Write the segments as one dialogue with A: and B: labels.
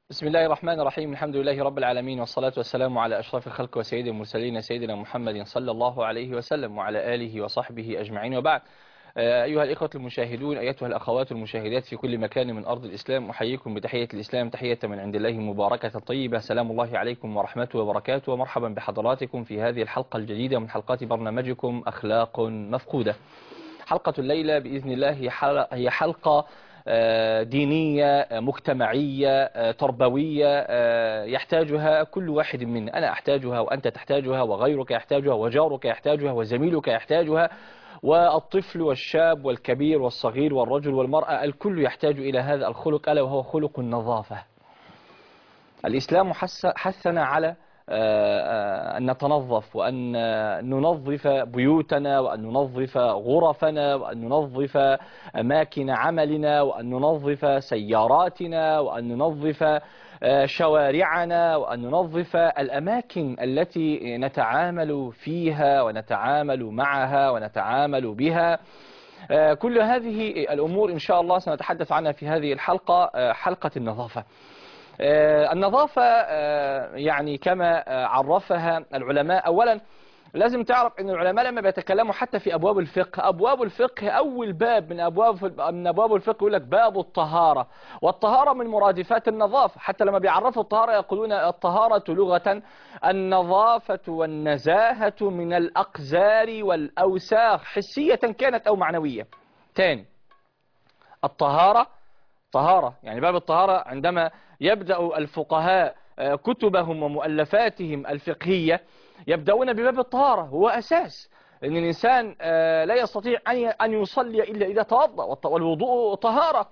A: بسم الله الرحمن الرحيم الحمد لله رب العالمين والصلاة والسلام على أشرف الخلق وسيد المرسلين سيدنا محمد صلى الله عليه وسلم وعلى آله وصحبه أجمعين وبعد أيها الإخوة المشاهدون أيتها الأخوات المشاهدات في كل مكان من أرض الإسلام أحييكم بتحية الإسلام تحية من عند الله مباركة طيبة سلام الله عليكم ورحمته وبركاته ومرحبا بحضراتكم في هذه الحلقة الجديدة من حلقات برنامجكم أخلاق مفقودة حلقة الليلة بإذن الله هي حلقة دينية مجتمعية تربوية يحتاجها كل واحد منا أنا أحتاجها وأنت تحتاجها وغيرك يحتاجها وجارك يحتاجها وزميلك يحتاجها والطفل والشاب والكبير والصغير والرجل والمرأة الكل يحتاج إلى هذا الخلق ألا وهو خلق النظافة الإسلام حثنا على أن نتنظف وأن ننظف بيوتنا وأن ننظف غرفنا وأن ننظف أماكن عملنا وأن ننظف سياراتنا وأن ننظف شوارعنا وأن ننظف الأماكن التي نتعامل فيها ونتعامل معها ونتعامل بها كل هذه الأمور إن شاء الله سنتحدث عنها في هذه الحلقة حلقة النظافة النظافة يعني كما عرفها العلماء أولا لازم تعرف أن العلماء لما بيتكلموا حتى في أبواب الفقه أبواب الفقه أول باب من أبواب من أبواب الفقه يقول لك باب الطهارة والطهارة من مرادفات النظافة حتى لما بيعرفوا الطهارة يقولون الطهارة لغة النظافة والنزاهة من الأقذار والأوساخ حسية كانت أو معنوية تاني الطهارة طهارة يعني باب الطهارة عندما يبدأ الفقهاء كتبهم ومؤلفاتهم الفقهية يبدأون بباب الطهارة هو أساس أن الإنسان لا يستطيع أن يصلي إلا إذا توضأ والوضوء طهارة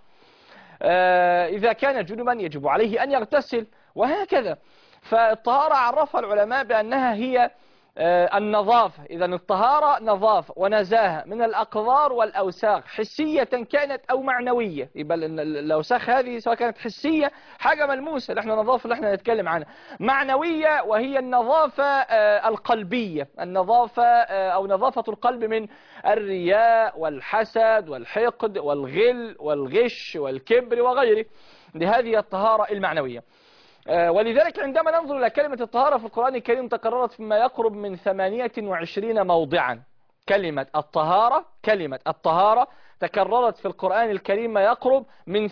A: إذا كان جنبا يجب عليه أن يغتسل وهكذا فالطهارة عرفها العلماء بأنها هي النظافة إذا الطهارة نظافة ونزاهة من الأقذار والأوساخ حسية كانت أو معنوية يبقى الأوساخ هذه سواء كانت حسية حاجة ملموسة اللي احنا النظافة اللي احنا نتكلم عنها معنوية وهي النظافة القلبية النظافة أو نظافة القلب من الرياء والحسد والحقد والغل والغش والكبر وغيره لهذه الطهارة المعنوية ولذلك عندما ننظر إلى كلمة الطهارة في القرآن الكريم تكررت فيما يقرب من 28 موضعا كلمة الطهارة كلمة الطهارة تكررت في القرآن الكريم ما يقرب من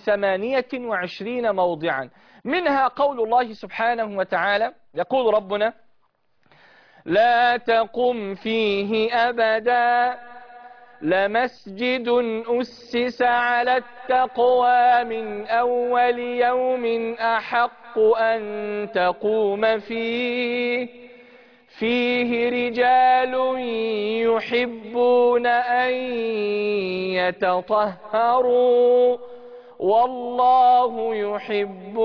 A: 28 موضعا منها قول الله سبحانه وتعالى يقول ربنا لا تقم فيه أبدا لمسجد أسس على التقوى من أول يوم أحق أن تقوم فيه فيه رجال يحبون أن يتطهروا والله يحب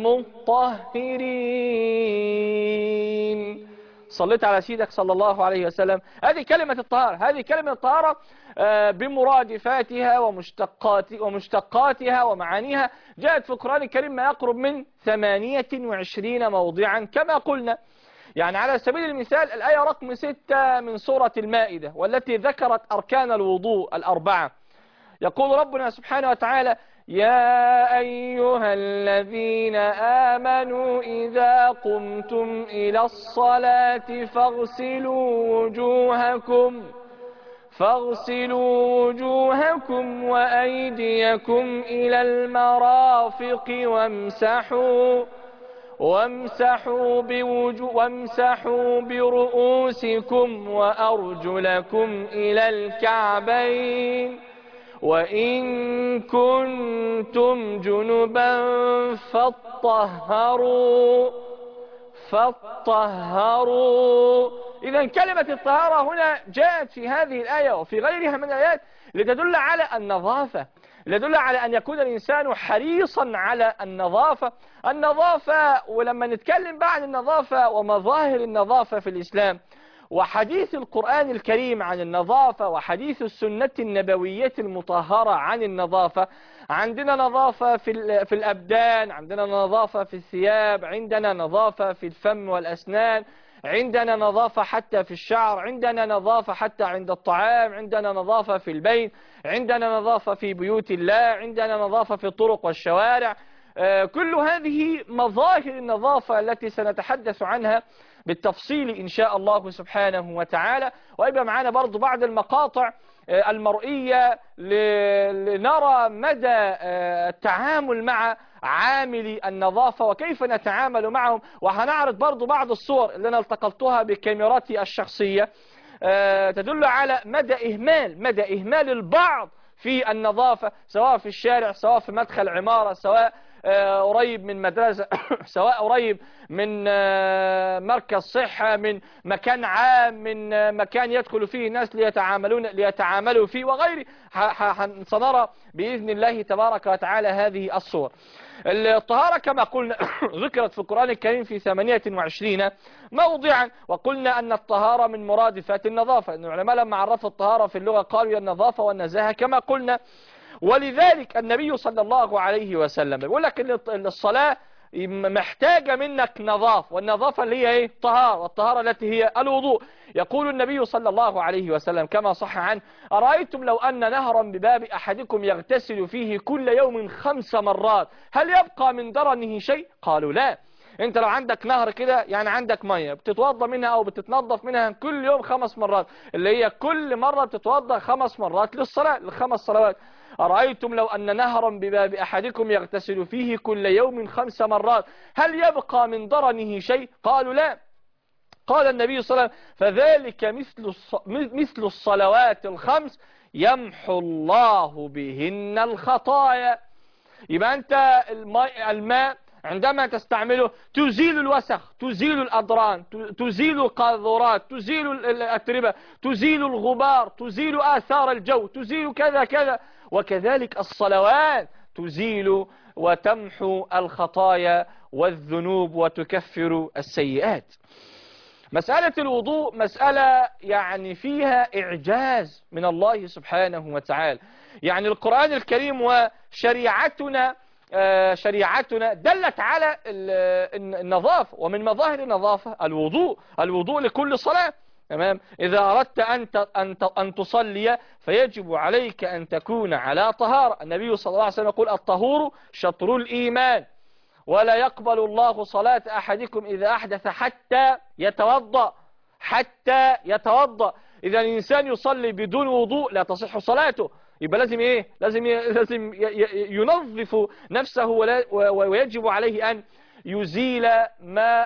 A: المطهرين صليت على سيدك صلى الله عليه وسلم هذه كلمة الطهارة هذه كلمة الطهارة بمرادفاتها ومشتقات ومشتقاتها ومعانيها جاءت في القرآن الكريم ما يقرب من 28 موضعا كما قلنا يعني على سبيل المثال الآية رقم 6 من سورة المائدة والتي ذكرت أركان الوضوء الأربعة يقول ربنا سبحانه وتعالى يا أيها الذين آمنوا إذا قمتم إلى الصلاة فاغسلوا وجوهكم فاغسلوا وجوهكم وأيديكم إلى المرافق وامسحوا وامسحوا, بوجو وامسحوا برؤوسكم وأرجلكم إلى الكعبين وإن كنتم جنبا فاطهروا فاطهروا إذا كلمة الطهارة هنا جاءت في هذه الآية وفي غيرها من الآيات لتدل على النظافة لتدل على أن يكون الإنسان حريصا على النظافة النظافة ولما نتكلم بقى عن النظافة ومظاهر النظافة في الإسلام وحديث القرآن الكريم عن النظافة وحديث السنة النبوية المطهرة عن النظافة عندنا نظافة في, في الأبدان عندنا نظافة في الثياب عندنا نظافة في الفم والأسنان عندنا نظافة حتى في الشعر عندنا نظافة حتى عند الطعام عندنا نظافة في البيت عندنا نظافة في بيوت الله عندنا نظافة في الطرق والشوارع كل هذه مظاهر النظافة التي سنتحدث عنها بالتفصيل إن شاء الله سبحانه وتعالى ويبقى معنا برضو بعض المقاطع المرئية لنرى مدى التعامل مع عاملي النظافة وكيف نتعامل معهم وهنعرض برضو بعض الصور اللي أنا التقلتها بكاميراتي الشخصية تدل على مدى إهمال مدى إهمال البعض في النظافة سواء في الشارع سواء في مدخل عمارة سواء قريب من مدرسة سواء قريب من مركز صحة من مكان عام من مكان يدخل فيه ناس ليتعاملون ليتعاملوا فيه وغيره سنرى بإذن الله تبارك وتعالى هذه الصور الطهارة كما قلنا ذكرت في القرآن الكريم في 28 موضعا وقلنا أن الطهارة من مرادفات النظافة أن العلماء لما عرفوا الطهارة في اللغة قالوا هي النظافة والنزاهة كما قلنا ولذلك النبي صلى الله عليه وسلم يقول لك ان الصلاة محتاجة منك نظافة والنظافة اللي هي ايه طهارة والطهارة التي هي الوضوء يقول النبي صلى الله عليه وسلم كما صح عنه أرأيتم لو أن نهرا بباب أحدكم يغتسل فيه كل يوم خمس مرات هل يبقى من درنه شيء قالوا لا انت لو عندك نهر كده يعني عندك مية بتتوضى منها او بتتنظف منها كل يوم خمس مرات اللي هي كل مرة بتتوضى خمس مرات للصلاة للخمس صلوات أرأيتم لو أن نهرا بباب أحدكم يغتسل فيه كل يوم خمس مرات هل يبقى من درنه شيء قالوا لا قال النبي صلى الله عليه وسلم فذلك مثل مثل الصلوات الخمس يمحو الله بهن الخطايا يبقى أنت الماء عندما تستعمله تزيل الوسخ تزيل الأضران تزيل القاذورات تزيل الأتربة تزيل الغبار تزيل آثار الجو تزيل كذا كذا وكذلك الصلوات تزيل وتمحو الخطايا والذنوب وتكفر السيئات مسألة الوضوء مسألة يعني فيها إعجاز من الله سبحانه وتعالى يعني القرآن الكريم وشريعتنا شريعتنا دلت على النظافة ومن مظاهر النظافة الوضوء الوضوء لكل صلاة تمام إذا أردت أن أن أن تصلي فيجب عليك أن تكون على طهارة النبي صلى الله عليه وسلم يقول الطهور شطر الإيمان ولا يقبل الله صلاة أحدكم إذا أحدث حتى يتوضأ حتى يتوضأ إذا الإنسان يصلي بدون وضوء لا تصح صلاته يبقى لازم ايه لازم لازم ينظف نفسه ويجب عليه ان يزيل ما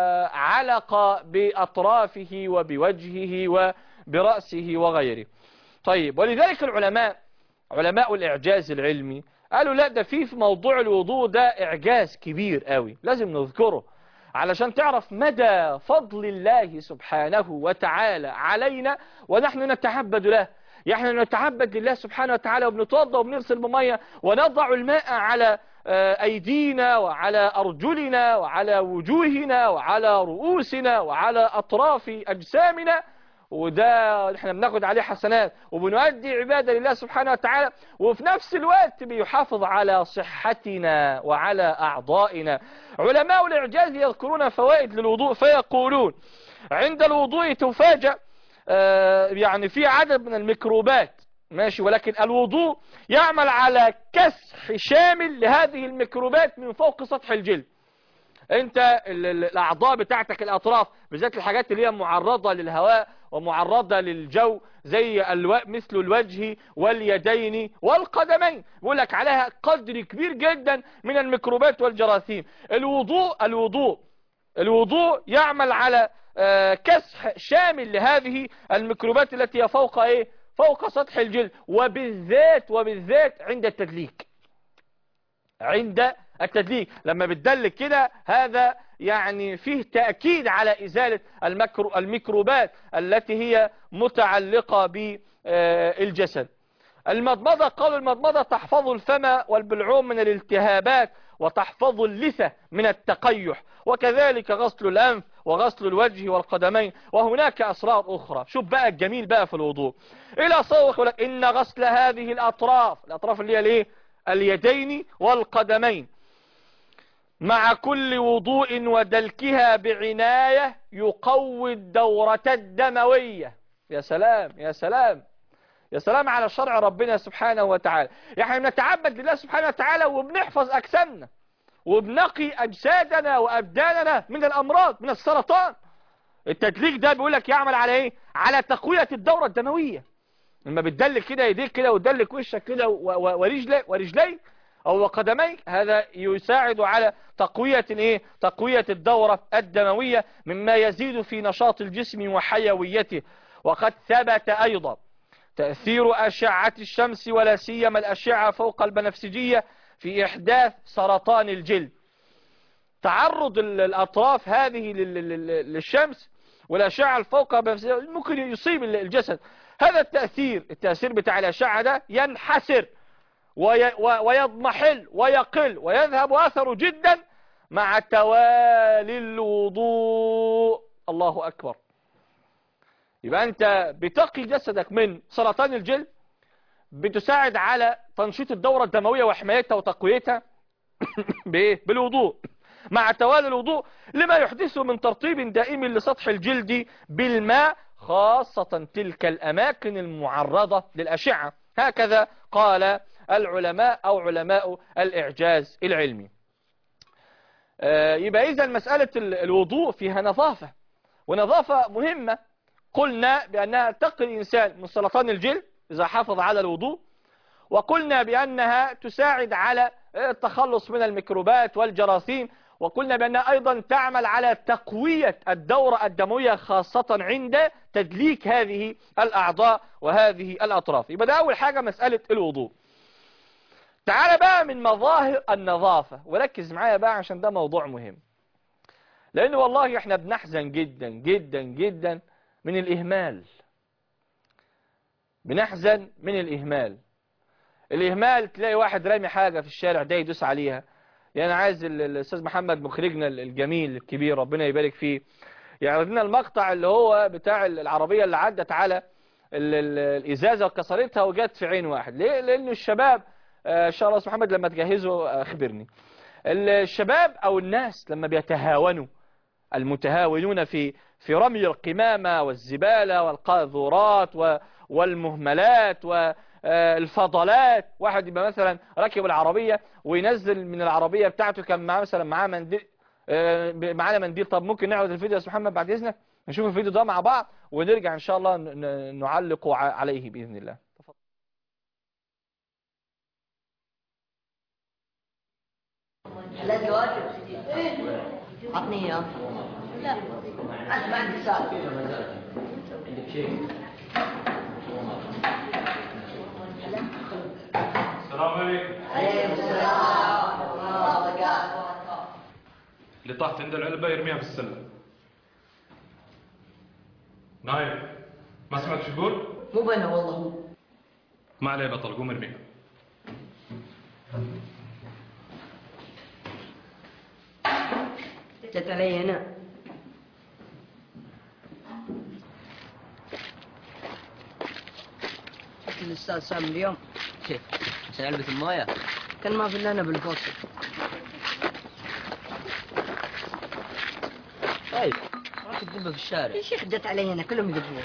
A: علق باطرافه وبوجهه وبرأسه وغيره طيب ولذلك العلماء علماء الاعجاز العلمي قالوا لا ده في في موضوع الوضوء ده اعجاز كبير قوي لازم نذكره علشان تعرف مدى فضل الله سبحانه وتعالى علينا ونحن نتعبد له يعني نتعبد لله سبحانه وتعالى وبنتوضى وبنغسل بمية ونضع الماء على أيدينا وعلى أرجلنا وعلى وجوهنا وعلى رؤوسنا وعلى أطراف أجسامنا وده احنا بناخد عليه حسنات وبنؤدي عبادة لله سبحانه وتعالى وفي نفس الوقت بيحافظ على صحتنا وعلى أعضائنا علماء الإعجاز يذكرون فوائد للوضوء فيقولون عند الوضوء تفاجأ يعني في عدد من الميكروبات ماشي ولكن الوضوء يعمل على كسح شامل لهذه الميكروبات من فوق سطح الجلد انت الاعضاء بتاعتك الاطراف بالذات الحاجات اللي هي معرضة للهواء ومعرضة للجو زي الو... مثل الوجه واليدين والقدمين بيقول لك عليها قدر كبير جدا من الميكروبات والجراثيم الوضوء الوضوء الوضوء يعمل على كسح شامل لهذه الميكروبات التي هي فوق ايه فوق سطح الجلد وبالذات وبالذات عند التدليك عند التدليك لما بتدلك كده هذا يعني فيه تأكيد على إزالة الميكرو الميكروبات التي هي متعلقة بالجسد المضمضة قالوا المضمضة تحفظ الفم والبلعوم من الالتهابات وتحفظ اللثة من التقيح وكذلك غسل الأنف وغسل الوجه والقدمين وهناك أسرار أخرى شوف بقى الجميل بقى في الوضوء إلى صوت لك إن غسل هذه الأطراف الأطراف اللي هي الايه اليدين والقدمين مع كل وضوء ودلكها بعناية يقوي الدورة الدموية يا سلام يا سلام يا سلام على شرع ربنا سبحانه وتعالى يعني نتعبد لله سبحانه وتعالى وبنحفظ أجسامنا وبنقي أجسادنا وأبداننا من الأمراض من السرطان التدليك ده بيقول لك يعمل على ايه على تقوية الدورة الدموية لما بتدلك كده يديك كده وتدلك وشك كده ورجلي ورجلي او قدميك هذا يساعد على تقوية ايه تقوية الدورة الدموية مما يزيد في نشاط الجسم وحيويته وقد ثبت ايضا تأثير أشعة الشمس ولا سيما الأشعة فوق البنفسجية في إحداث سرطان الجلد تعرض الأطراف هذه للشمس والأشعة الفوق ممكن يصيب الجسد هذا التأثير التأثير بتاع الأشعة ده ينحسر ويضمحل ويقل ويذهب أثره جدا مع توالي الوضوء الله أكبر يبقى أنت بتقي جسدك من سرطان الجلد بتساعد على تنشيط الدورة الدموية وحمايتها وتقويتها بالوضوء مع توالي الوضوء لما يحدثه من ترطيب دائم لسطح الجلد بالماء خاصة تلك الأماكن المعرضة للأشعة هكذا قال العلماء أو علماء الإعجاز العلمي آه، يبقى إذا مسألة الوضوء فيها نظافة ونظافة مهمة قلنا بأنها تقي الإنسان من سرطان الجلد إذا حافظ على الوضوء وقلنا بأنها تساعد على التخلص من الميكروبات والجراثيم وقلنا بأنها أيضا تعمل على تقوية الدورة الدموية خاصة عند تدليك هذه الأعضاء وهذه الأطراف يبقى ده أول حاجة مسألة الوضوء تعال بقى من مظاهر النظافة وركز معايا بقى عشان ده موضوع مهم لأنه والله احنا بنحزن جدا جدا جدا من الإهمال بنحزن من الإهمال الإهمال تلاقي واحد رامي حاجة في الشارع ده يدوس عليها يعني عايز الأستاذ محمد مخرجنا الجميل الكبير ربنا يبارك فيه يعرض لنا المقطع اللي هو بتاع العربية اللي عدت على الإزازة وكسرتها وجت في عين واحد ليه؟ لأن الشباب آه، إن شاء الله محمد لما تجهزه أخبرني الشباب أو الناس لما بيتهاونوا المتهاونون في في رمي القمامة والزبالة والقاذورات والمهملات والفضلات واحد يبقى مثلا راكب العربية وينزل من العربية بتاعته كان معاه مثلا معاه منديل آه، معانا منديل طب ممكن نعرض الفيديو يا محمد بعد إذنك نشوف الفيديو ده مع بعض ونرجع إن شاء الله نعلق عليه بإذن الله عطني اياه لا انت ما عندك سؤال عندك شيء السلام عليكم عليكم السلام ورحمه الله وبركاته اللي طاحت عند العلبه يرميها في السله نايم ما سمعت شو يقول؟
B: مو بنا والله هو
A: ما عليه بطل قوم ارميها
B: جت علي هنا الاستاذ سام اليوم
C: كيف؟ عشان علبة المويه
B: كان ما في الا انا بالفصل
C: طيب راح تدبه في الشارع
B: يا شيخ جت علي هنا كلهم يذبوها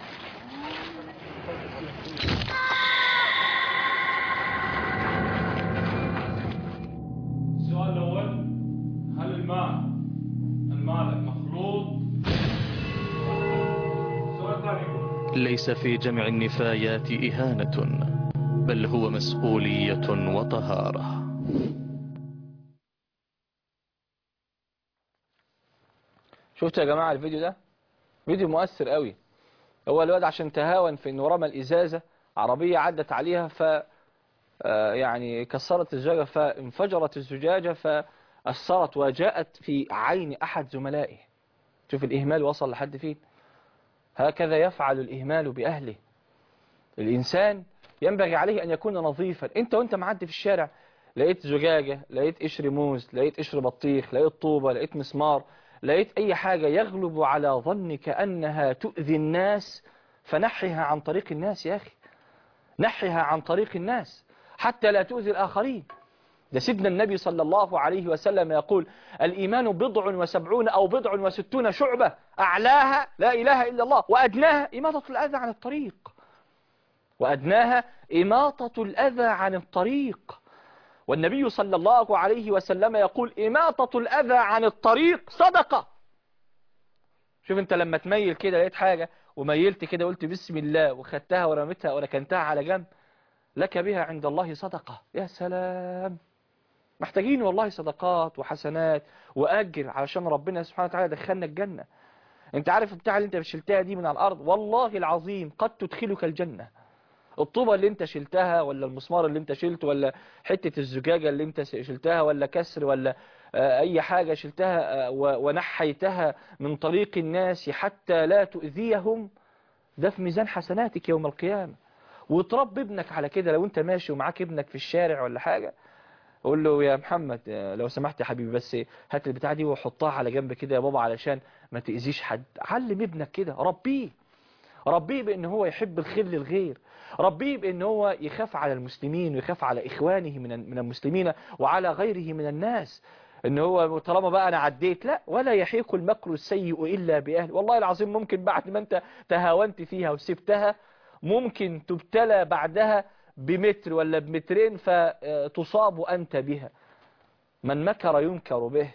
D: ليس في جمع النفايات إهانة بل هو مسؤولية وطهارة
A: شفتوا يا جماعة الفيديو ده فيديو مؤثر قوي هو الواد عشان تهاون في انه رمى الازازة عربية عدت عليها ف آه، يعني كسرت الزجاجة فانفجرت الزجاجة فأثرت وجاءت في عين أحد زملائه شوف الإهمال وصل لحد فين هكذا يفعل الإهمال بأهله الإنسان ينبغي عليه أن يكون نظيفا أنت وأنت معدي في الشارع لقيت زجاجة لقيت قشر موز لقيت قشر بطيخ لقيت طوبة لقيت مسمار لقيت أي حاجة يغلب على ظنك أنها تؤذي الناس فنحها عن طريق الناس يا أخي نحها عن طريق الناس حتى لا تؤذي الآخرين ده سيدنا النبي صلى الله عليه وسلم يقول الإيمان بضع وسبعون أو بضع وستون شعبة أعلاها لا إله إلا الله وأدناها إماطة الأذى عن الطريق وأدناها إماطة الأذى عن الطريق والنبي صلى الله عليه وسلم يقول إماطة الأذى عن الطريق صدقة شوف انت لما تميل كده لقيت حاجة وميلت كده قلت بسم الله وخدتها ورميتها وركنتها على جنب لك بها عند الله صدقة يا سلام محتاجين والله صدقات وحسنات وأجر علشان ربنا سبحانه وتعالى دخلنا الجنة انت عارف البتاع اللي انت شلتها دي من على الأرض والله العظيم قد تدخلك الجنة الطوبة اللي انت شلتها ولا المسمار اللي انت شلته ولا حتة الزجاجة اللي انت شلتها ولا كسر ولا آه، اي حاجة شلتها آه، و- ونحيتها من طريق الناس حتى لا تؤذيهم ده في ميزان حسناتك يوم القيامة وتربي ابنك على كده لو انت ماشي ومعاك ابنك في الشارع ولا حاجة قول له يا محمد آه، لو سمحت يا حبيبي بس هات البتاعة دي وحطها على جنب كده يا بابا علشان ما تأذيش حد علم ابنك كده ربيه ربيه بأن هو يحب الخير للغير ربيه بأن هو يخاف على المسلمين ويخاف على إخوانه من من المسلمين وعلى غيره من الناس ان هو طالما بقى انا عديت لا ولا يحيق المكر السيء الا باهله والله العظيم ممكن بعد ما انت تهاونت فيها وسبتها ممكن تبتلى بعدها بمتر ولا بمترين فتصاب انت بها من مكر ينكر به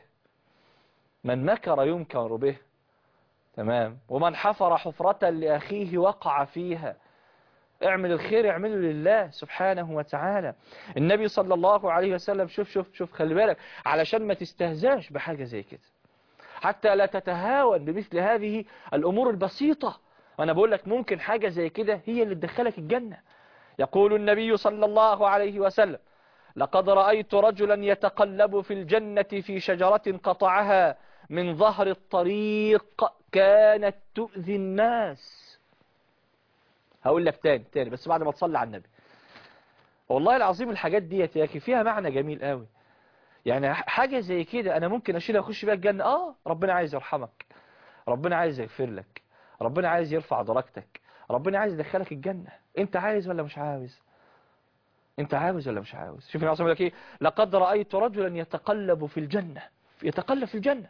A: من مكر ينكر به تمام ومن حفر حفرة لأخيه وقع فيها اعمل الخير اعمله لله سبحانه وتعالى النبي صلى الله عليه وسلم شوف شوف شوف خلي بالك علشان ما تستهزاش بحاجة زي كده حتى لا تتهاون بمثل هذه الأمور البسيطة أنا بقول لك ممكن حاجة زي كده هي اللي تدخلك الجنة يقول النبي صلى الله عليه وسلم لقد رأيت رجلا يتقلب في الجنة في شجرة قطعها من ظهر الطريق كانت تؤذي الناس هقول لك تاني تاني بس بعد ما تصلي على النبي والله العظيم الحاجات ديت يا اخي فيها معنى جميل قوي يعني حاجة زي كده انا ممكن اشيلها اخش بيها الجنة اه ربنا عايز يرحمك ربنا عايز يغفر لك ربنا عايز يرفع درجتك ربنا عايز يدخلك الجنة انت عايز ولا مش عاوز انت عاوز ولا مش عاوز شوف النبي يقول لك ايه لقد رأيت رجلا يتقلب في الجنة يتقلب في الجنة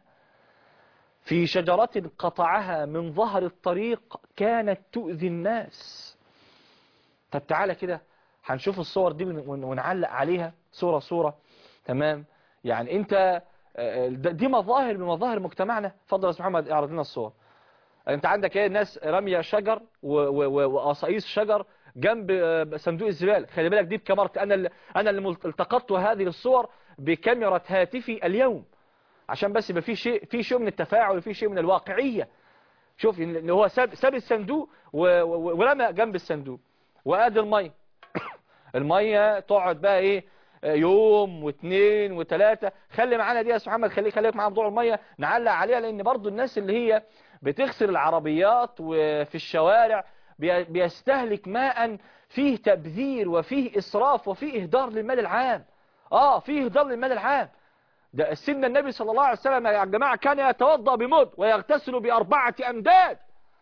A: في شجرة قطعها من ظهر الطريق كانت تؤذي الناس طب تعالى كده هنشوف الصور دي ون- ونعلق عليها صورة صورة تمام يعني انت آه، دي مظاهر من مظاهر مجتمعنا فضل يا أستاذ محمد اعرض لنا الصور انت عندك ايه ناس راميه شجر و- و- و- وقصايص شجر جنب آه، صندوق الزباله خلي بالك دي بكاميرتي انا اللي انا اللي ملت- التقطت هذه الصور بكاميرا هاتفي اليوم عشان بس يبقى في شيء في شيء من التفاعل وفي شيء من الواقعيه شوف ان هو ساب ساب الصندوق و- و- ورمى جنب الصندوق وادي الميه الميه تقعد بقى ايه يوم واثنين وثلاثة خلي معانا دي يا أستاذ محمد خليك خليك معانا موضوع المية نعلق عليها لأن برضو الناس اللي هي بتغسل العربيات وفي الشوارع بي- بيستهلك ماء فيه تبذير وفيه إسراف وفيه إهدار للمال العام آه فيه إهدار للمال العام ده سيدنا النبي صلى الله عليه وسلم يا جماعة كان يتوضأ بمد ويغتسل بأربعة أمداد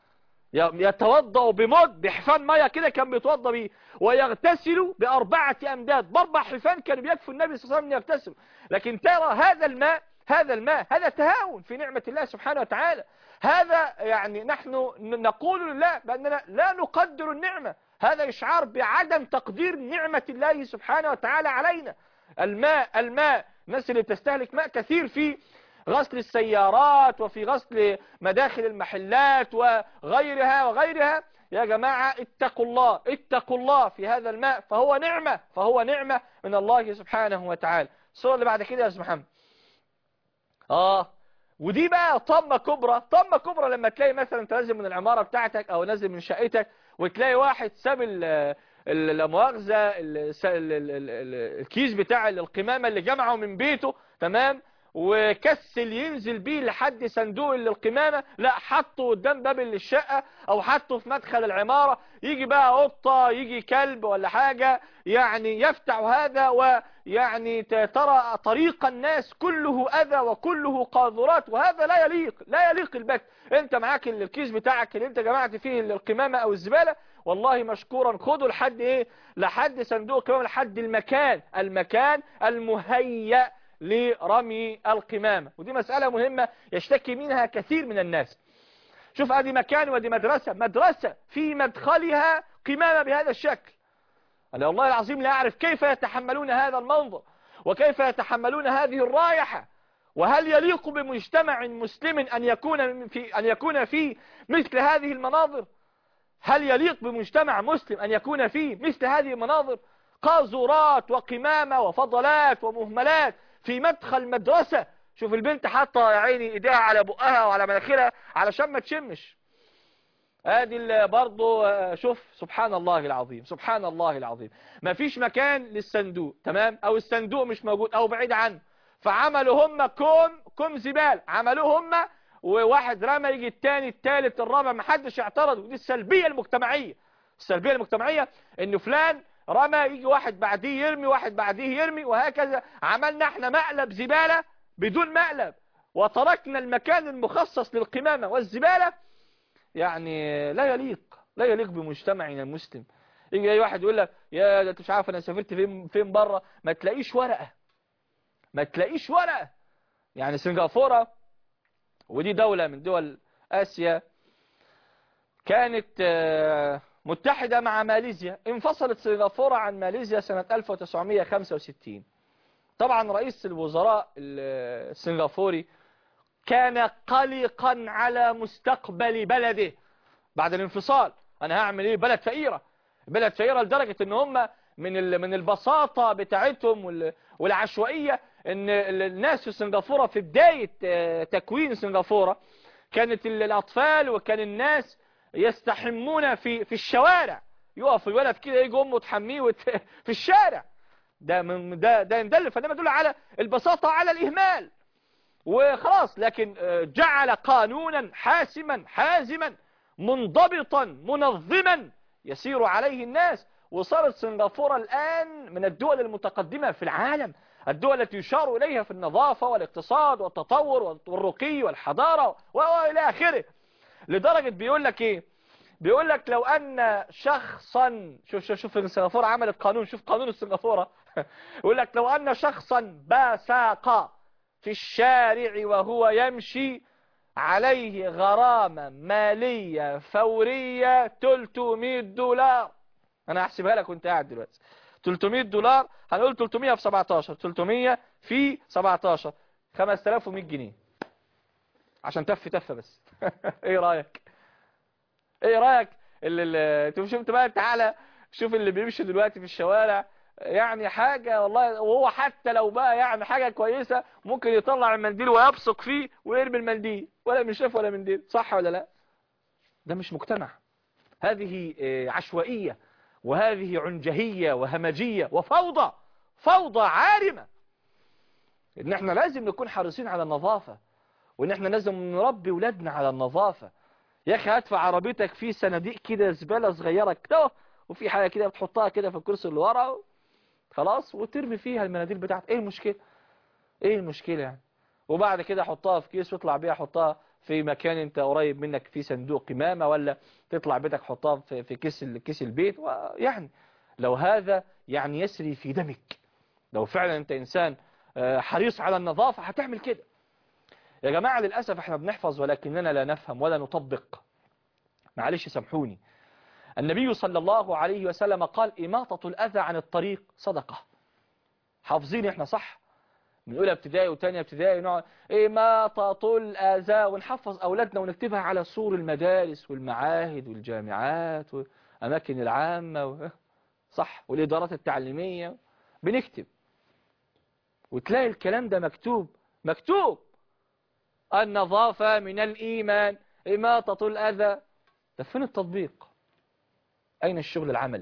A: يتوضأ بمد بحفان مية كده كان بيتوضأ بيه ويغتسل بأربعة أمداد بأربع حفان كان بيكفي النبي صلى الله عليه وسلم أن يغتسل لكن ترى هذا الماء هذا الماء هذا تهاون في نعمة الله سبحانه وتعالى هذا يعني نحن ن- نقول لله بأننا لا نقدر النعمة هذا إشعار بعدم تقدير نعمة الله سبحانه وتعالى علينا الماء الماء الناس اللي بتستهلك ماء كثير في غسل السيارات وفي غسل مداخل المحلات وغيرها وغيرها يا جماعة اتقوا الله اتقوا الله في هذا الماء فهو نعمة فهو نعمة من الله سبحانه وتعالى الصورة اللي بعد كده يا أستاذ محمد اه ودي بقى طمة كبرى طمة كبرى لما تلاقي مثلا انت نازل من العمارة بتاعتك او نازل من شقتك وتلاقي واحد ساب ال ال- لا مؤاخذة ال- س- ال- ال- ال- ال- الكيس بتاع القمامة اللي جمعه من بيته تمام وكسل ينزل بيه لحد صندوق اللي القمامة لا حطه قدام باب الشقة او حطه في مدخل العمارة يجي بقى قطة يجي كلب ولا حاجة يعني يفتح هذا ويعني ت- ترى طريق الناس كله اذى وكله قاذورات وهذا لا يليق لا يليق البت انت معاك ال- الكيس بتاعك اللي انت جمعت فيه القمامة او الزبالة والله مشكورا خده لحد ايه لحد صندوق القمامة لحد المكان المكان المهيأ لرمي القمامة ودي مسألة مهمة يشتكي منها كثير من الناس شوف ادي مكان ودي مدرسة مدرسة في مدخلها قمامة بهذا الشكل أنا والله العظيم لا أعرف كيف يتحملون هذا المنظر وكيف يتحملون هذه الرائحة وهل يليق بمجتمع مسلم أن يكون في أن يكون فيه مثل هذه المناظر هل يليق بمجتمع مسلم أن يكون فيه مثل هذه المناظر قاذورات وقمامة وفضلات ومهملات في مدخل مدرسة شوف البنت حاطه يا عيني ايديها على بقها وعلى مناخيرها علشان ما تشمش ادي اللي برضه آه، شوف سبحان الله العظيم سبحان الله العظيم ما فيش مكان للصندوق تمام او الصندوق مش موجود او بعيد عنه فعملوا هم كوم كوم زبال عملوه هم وواحد رمى يجي التاني التالت الرابع ما حدش اعترض ودي السلبية المجتمعية السلبية المجتمعية ان فلان رمى يجي واحد بعديه يرمي واحد بعديه يرمي وهكذا عملنا احنا مقلب زبالة بدون مقلب وتركنا المكان المخصص للقمامة والزبالة يعني لا يليق لا يليق بمجتمعنا المسلم يجي اي واحد يقول لك يا ده انت مش عارف انا سافرت فين فين بره ما تلاقيش ورقه ما تلاقيش ورقه يعني سنغافوره ودي دوله من دول اسيا كانت آه، متحده مع ماليزيا انفصلت سنغافوره عن ماليزيا سنه 1965 طبعا رئيس الوزراء السنغافوري كان قلقا على مستقبل بلده بعد الانفصال انا هعمل ايه بلد فقيرة بلد فقيرة لدرجة ان هم من ال- من البساطة بتاعتهم وال- والعشوائية ان ال- الناس في سنغافورة في بداية آه، تكوين سنغافورة كانت ال- الاطفال وكان الناس يستحمون في في الشوارع يقف الولد كده يجي امه تحميه وت- في الشارع ده من ده ده يدل فده يدل على البساطة على الاهمال وخلاص لكن آه، جعل قانونا حاسما حازما منضبطا منظما يسير عليه الناس وصارت سنغافورة الآن من الدول المتقدمة في العالم الدول التي يشار إليها في النظافة والاقتصاد والتطور والرقي والحضارة وإلى آخره لدرجة بيقول لك إيه بيقول لك لو أن شخصا شوف شوف شوف سنغافورة عملت قانون شوف قانون السنغافورة يقول لك لو أن شخصا باساق في الشارع وهو يمشي عليه غرامة مالية فورية 300 دولار انا هحسبها لك وانت قاعد دلوقتي 300 دولار هنقول 300 في 17 300 في 17 5100 جنيه عشان تف تفه بس ايه رايك ايه رايك اللي اللي انت شفت بقى تعالى شوف اللي بيمشي دلوقتي في الشوارع يعني حاجة والله وهو حتى لو بقى يعني حاجة كويسة ممكن يطلع المنديل ويبصق فيه ويرمي المنديل ولا من شاف ولا منديل صح ولا لا ده مش مجتمع هذه آه، عشوائية وهذه عنجهية وهمجية وفوضى فوضى عارمة ان احنا لازم نكون حريصين على النظافة وان احنا لازم نربي ولادنا على النظافة يا اخي هات في عربيتك في صناديق كده زبالة صغيرة كده وفي حاجة كده بتحطها كده في الكرسي اللي ورا خلاص وترمي فيها المناديل بتاعتك ايه المشكلة ايه المشكلة يعني وبعد كده حطها في كيس واطلع بيها حطها في مكان انت قريب منك في صندوق قمامة ولا تطلع بيتك حطها في في كيس ال- كيس البيت يعني لو هذا يعني يسري في دمك لو فعلا انت انسان آه، حريص على النظافة هتعمل كده يا جماعة للأسف احنا بنحفظ ولكننا لا نفهم ولا نطبق معلش سامحوني النبي صلى الله عليه وسلم قال إماطة الأذى عن الطريق صدقة حافظين احنا صح من أولى ابتدائي وتانية ابتدائي نقعد إماطة الأذى ونحفظ أولادنا ونكتبها على سور المدارس والمعاهد والجامعات والأماكن العامة و... صح والإدارات التعليمية بنكتب وتلاقي الكلام ده مكتوب مكتوب النظافة من الإيمان إماطة الأذى ده فين التطبيق أين الشغل العملي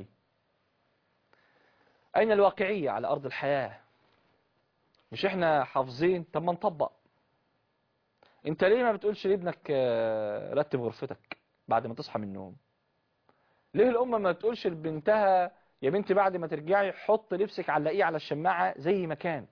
A: أين الواقعية على أرض الحياة مش إحنا حافظين طب ما نطبق أنت ليه ما بتقولش لابنك آه، رتب غرفتك بعد ما تصحى من النوم ليه الأم ما بتقولش لبنتها يا بنتي بعد ما ترجعي حط لبسك علقيه على الشماعة زي ما كان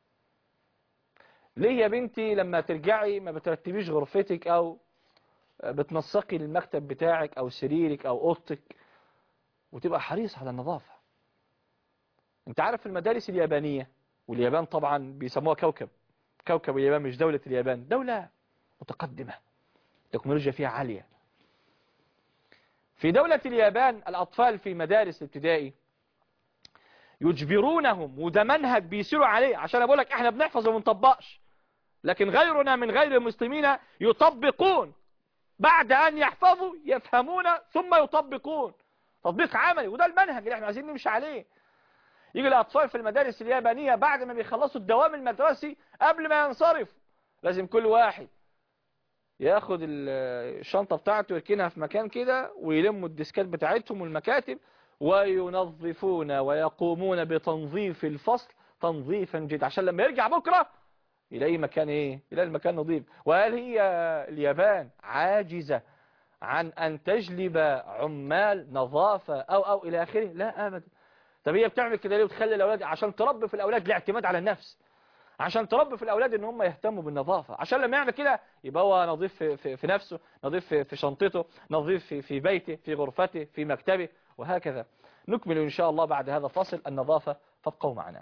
A: ليه يا بنتي لما ترجعي ما بترتبيش غرفتك أو بتنسقي المكتب بتاعك أو سريرك أو أوضتك وتبقى حريص على النظافة انت عارف المدارس اليابانية واليابان طبعا بيسموها كوكب كوكب اليابان مش دولة اليابان دولة متقدمة التكنولوجيا فيها عالية في دولة اليابان الأطفال في مدارس الابتدائي يجبرونهم وده منهج بيسيروا عليه عشان أقول لك احنا بنحفظ وما بنطبقش لكن غيرنا من غير المسلمين يطبقون بعد أن يحفظوا يفهمون ثم يطبقون تطبيق عملي وده المنهج اللي احنا عايزين نمشي عليه يجي الأطفال في المدارس اليابانية بعد ما بيخلصوا الدوام المدرسي قبل ما ينصرف لازم كل واحد ياخد ال- الشنطة بتاعته يركنها في مكان كده ويلموا الديسكات بتاعتهم والمكاتب وينظفون ويقومون بتنظيف الفصل تنظيفا جدا عشان لما يرجع بكرة يلاقي مكان ايه يلاقي المكان نظيف وهل هي اليابان عاجزة عن ان تجلب عمال نظافة او او الى اخره لا ابدا طب هي بتعمل كده ليه وتخلي الاولاد عشان تربي في الاولاد الاعتماد على النفس عشان تربي في الاولاد ان هم يهتموا بالنظافه عشان لما يعمل كده يبقى هو نظيف في, في, في نفسه نظيف في, في شنطته نظيف في, في بيته في غرفته في مكتبه وهكذا نكمل ان شاء الله بعد هذا الفصل النظافه فابقوا معنا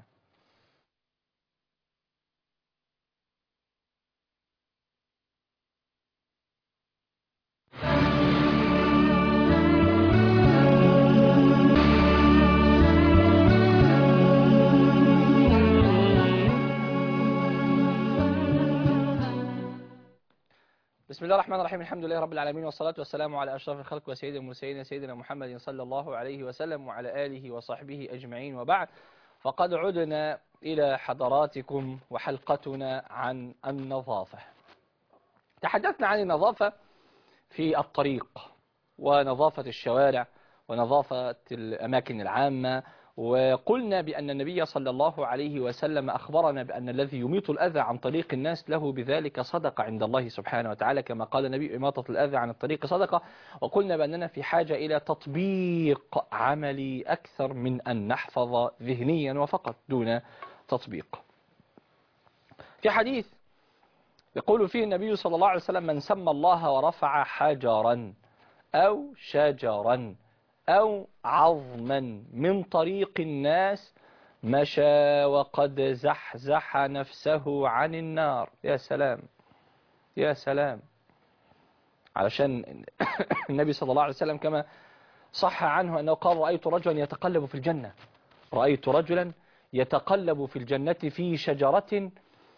A: بسم الله الرحمن الرحيم الحمد لله رب العالمين والصلاة والسلام على أشرف الخلق وسيد المرسلين سيدنا محمد صلى الله عليه وسلم وعلى آله وصحبه أجمعين وبعد فقد عدنا إلى حضراتكم وحلقتنا عن النظافة تحدثنا عن النظافة في الطريق ونظافة الشوارع ونظافة الأماكن العامة وقلنا بأن النبي صلى الله عليه وسلم أخبرنا بأن الذي يميط الأذى عن طريق الناس له بذلك صدقة عند الله سبحانه وتعالى كما قال النبي إماطة الأذى عن الطريق صدقة وقلنا بأننا في حاجة إلى تطبيق عملي أكثر من أن نحفظ ذهنيا وفقط دون تطبيق في حديث يقول فيه النبي صلى الله عليه وسلم من سمى الله ورفع حجرا أو شجرا أو عظما من طريق الناس مشى وقد زحزح نفسه عن النار يا سلام يا سلام علشان النبي صلى الله عليه وسلم كما صح عنه أنه قال رأيت رجلا يتقلب في الجنة رأيت رجلا يتقلب في الجنة في شجرة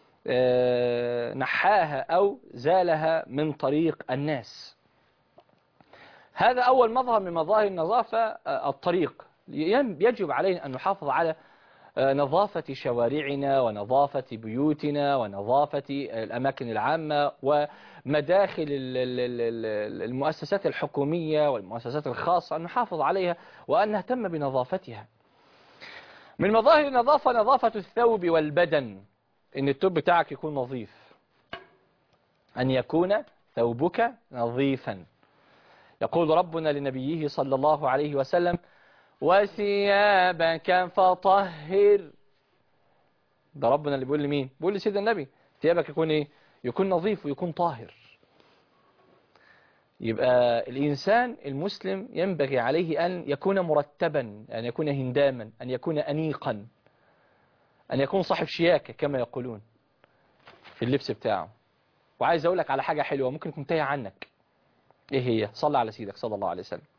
A: آه، نحاها أو زالها من طريق الناس هذا أول مظهر من مظاهر النظافة آه، الطريق ين- يجب علينا أن نحافظ على آه، نظافة شوارعنا ونظافة بيوتنا ونظافة آه، الأماكن العامة ومداخل ال- ال- ال- ال- المؤسسات الحكومية والمؤسسات الخاصة أن نحافظ عليها وأن نهتم بنظافتها من مظاهر النظافة نظافة الثوب والبدن إن الثوب بتاعك يكون نظيف أن يكون ثوبك نظيفا يقول ربنا لنبيه صلى الله عليه وسلم وثيابك فطهر ده ربنا اللي بيقول لمين بيقول لسيدنا النبي ثيابك يكون ايه يكون نظيف ويكون طاهر يبقى الإنسان المسلم ينبغي عليه أن يكون مرتبا أن يكون هنداما أن يكون أنيقا أن يكون صاحب شياكة كما يقولون في اللبس بتاعه وعايز أقول لك على حاجة حلوة ممكن تكون تايه عنك إيه هي صلى على سيدك صلى الله عليه وسلم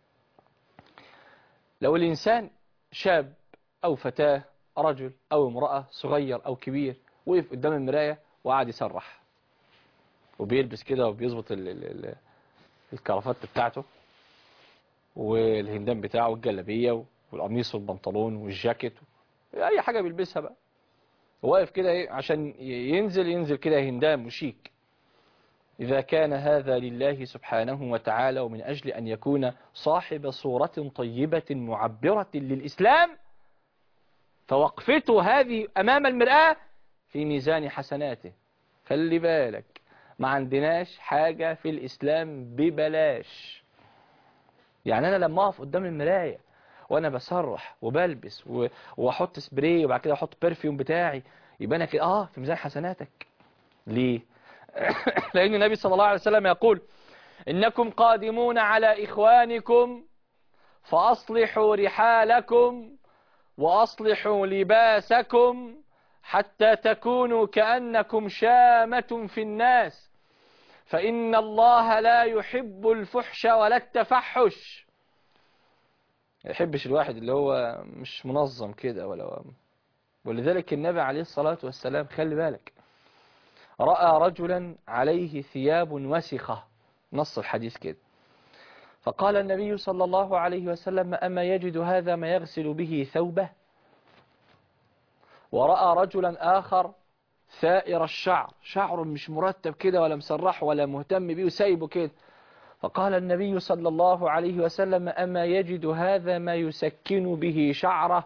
A: لو الإنسان شاب أو فتاة رجل أو امرأة صغير أو كبير وقف قدام المراية وقعد يسرح وبيلبس كده وبيظبط ال- ال- ال- الكرافات بتاعته والهندام بتاعه والجلابية والقميص والبنطلون والجاكيت أي حاجة بيلبسها بقى واقف كده إيه عشان ينزل ينزل كده هندام وشيك إذا كان هذا لله سبحانه وتعالى ومن أجل أن يكون صاحب صورة طيبة معبرة للإسلام فوقفته هذه أمام المرآة في ميزان حسناته خلي بالك ما عندناش حاجة في الإسلام ببلاش يعني أنا لما أقف قدام المراية وأنا بسرح وبلبس و- وأحط سبراي وبعد كده أحط برفيوم بتاعي يبقى أنا كده آه في ميزان حسناتك ليه؟ لأن النبي صلى الله عليه وسلم يقول إنكم قادمون على إخوانكم فأصلحوا رحالكم وأصلحوا لباسكم حتى تكونوا كأنكم شامة في الناس فإن الله لا يحب الفحش ولا التفحش ما يحبش الواحد اللي هو مش منظم كده ولا ولذلك النبي عليه الصلاة والسلام خلي بالك رأى رجلا عليه ثياب وسخة نص الحديث كده فقال النبي صلى الله عليه وسلم أما يجد هذا ما يغسل به ثوبه ورأى رجلا آخر ثائر الشعر شعر مش مرتب كده ولا مسرح ولا مهتم بيه وسايبه كده فقال النبي صلى الله عليه وسلم أما يجد هذا ما يسكن به شعره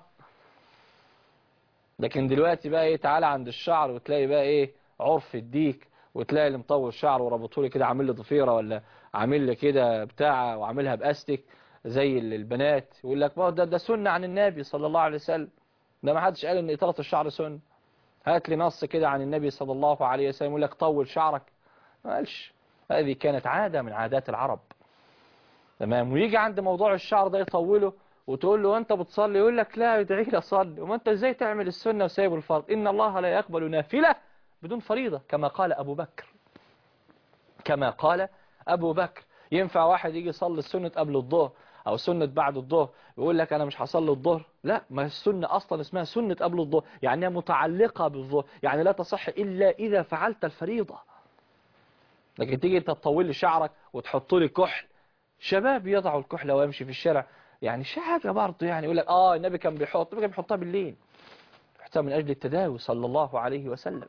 A: لكن دلوقتي بقى ايه تعالى عند الشعر وتلاقي بقى ايه عرف الديك وتلاقي اللي مطول شعره وربطه لي كده عامل لي ضفيره ولا عامل لي كده بتاع وعاملها باستك زي البنات يقول لك ما ده ده سنه عن النبي صلى الله عليه وسلم ده ما حدش قال ان اطاله الشعر سنه هات لي نص كده عن النبي صلى الله عليه وسلم يقول لك طول شعرك ما قالش هذه كانت عاده من عادات العرب تمام ويجي عند موضوع الشعر ده يطوله وتقول له انت بتصلي يقول لك لا ادعي لي اصلي وما انت ازاي تعمل السنه وسايب الفرض ان الله لا يقبل نافله بدون فريضه كما قال ابو بكر كما قال ابو بكر ينفع واحد يجي يصلي السنه قبل الظهر او سنه بعد الظهر يقول لك انا مش هصلي الظهر لا ما السنه اصلا اسمها سنه قبل الظهر يعني هي متعلقه بالظهر يعني لا تصح الا اذا فعلت الفريضه لكن تيجي انت تطول لي شعرك وتحط لي كحل شباب يضعوا الكحل ويمشي في الشارع يعني حاجة برضه يعني يقول لك اه النبي كان بيحط النبي كان بيحطها بالليل بيحطها من اجل التداوي صلى الله عليه وسلم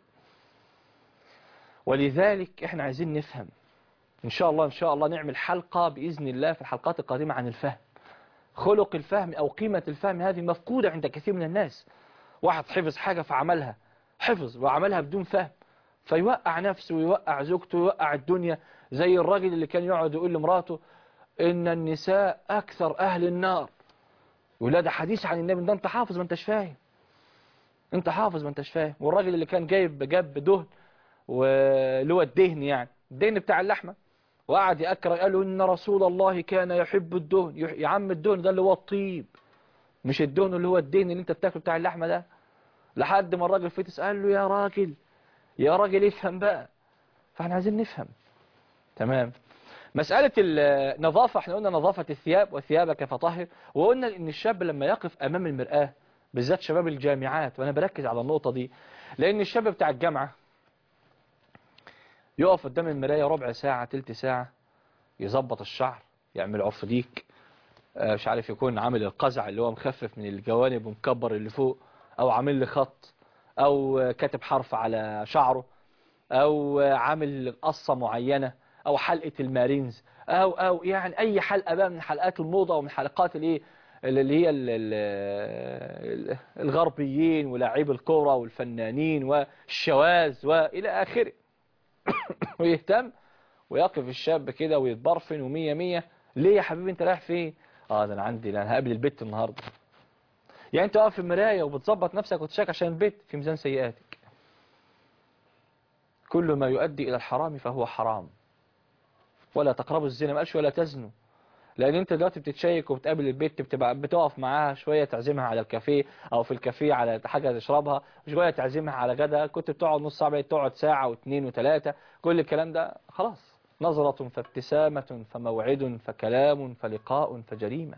A: ولذلك احنا عايزين نفهم ان شاء الله ان شاء الله نعمل حلقة باذن الله في الحلقات القادمة عن الفهم خلق الفهم او قيمة الفهم هذه مفقودة عند كثير من الناس واحد حفظ حاجة فعملها حفظ وعملها بدون فهم فيوقع نفسه ويوقع زوجته ويوقع الدنيا زي الراجل اللي كان يقعد يقول لمراته إن النساء أكثر أهل النار يقول لا ده حديث عن النبي ده أنت حافظ ما أنتش فاهم أنت حافظ ما أنتش فاهم والراجل اللي كان جايب جاب دهن واللي هو الدهن يعني الدهن بتاع اللحمة وقعد يأكر قال له إن رسول الله كان يحب الدهن يا عم الدهن ده اللي هو الطيب مش الدهن اللي هو الدهن اللي أنت بتاكله بتاع اللحمة ده لحد ما الراجل فتس قال له يا راجل يا راجل افهم بقى فاحنا عايزين نفهم تمام مسألة النظافة احنا قلنا نظافة الثياب وثيابك فطهر وقلنا ان الشاب لما يقف امام المرآة بالذات شباب الجامعات وانا بركز على النقطة دي لان الشاب بتاع الجامعة يقف قدام المراية ربع ساعة تلت ساعة يظبط الشعر يعمل عرف ديك مش عارف يكون عامل القزع اللي هو مخفف من الجوانب ومكبر اللي فوق او عامل لي خط او كاتب حرف على شعره او عامل قصة معينة او حلقة المارينز او او يعني اي حلقة بقى من حلقات الموضة ومن حلقات الايه اللي هي الغربيين ولاعيب الكرة والفنانين والشواذ والى اخره ويهتم ويقف الشاب كده ويتبرفن ومية مية ليه يا حبيبي انت رايح فين اه ده انا عندي انا هقابل البيت النهاردة يعني انت واقف في المراية وبتظبط نفسك وتشاك عشان البيت في ميزان سيئاتك كل ما يؤدي الى الحرام فهو حرام ولا تقربوا الزنا ما قالش ولا تزنوا لان انت دلوقتي بتتشيك وبتقابل البيت بتبقى بتقف معاها شويه تعزمها على الكافيه او في الكافيه على حاجه تشربها شويه تعزمها على غدا كنت بتقعد نص ساعه بقيت تقعد ساعه واثنين وثلاثه كل الكلام ده خلاص نظرة فابتسامة فموعد فكلام فلقاء فجريمة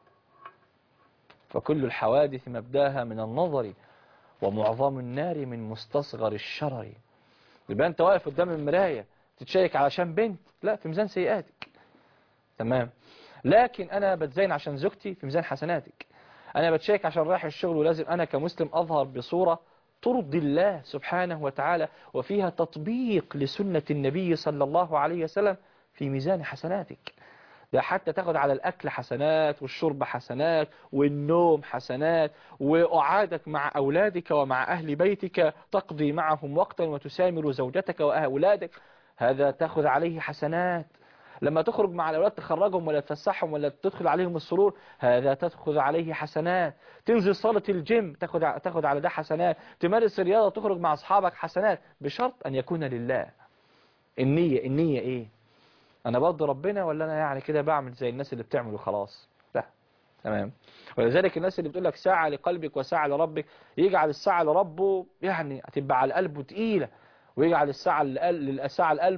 A: فكل الحوادث مبداها من النظر ومعظم النار من مستصغر الشرر يبقى انت واقف قدام المراية تتشيك علشان بنت لا في ميزان سيئاتك تمام لكن انا بتزين عشان زوجتي في ميزان حسناتك انا بتشيك عشان رايح الشغل ولازم انا كمسلم اظهر بصورة ترضي الله سبحانه وتعالى وفيها تطبيق لسنة النبي صلى الله عليه وسلم في ميزان حسناتك ده حتى تاخد على الأكل حسنات والشرب حسنات والنوم حسنات وأعادك مع أولادك ومع أهل بيتك تقضي معهم وقتا وتسامر زوجتك وأولادك هذا تاخذ عليه حسنات لما تخرج مع الأولاد تخرجهم ولا تفسحهم ولا تدخل عليهم السرور هذا تأخذ عليه حسنات تنزل صالة الجيم تاخذ تاخذ على ده حسنات تمارس الرياضة تخرج مع أصحابك حسنات بشرط أن يكون لله النية النية إيه أنا برضه ربنا ولا أنا يعني كده بعمل زي الناس اللي بتعمل خلاص لا تمام ولذلك الناس اللي بتقول لك ساعة لقلبك وساعة لربك يجعل الساعة لربه يعني هتبقى على قلبه تقيلة ويجعل الساعة للساعة لقلبه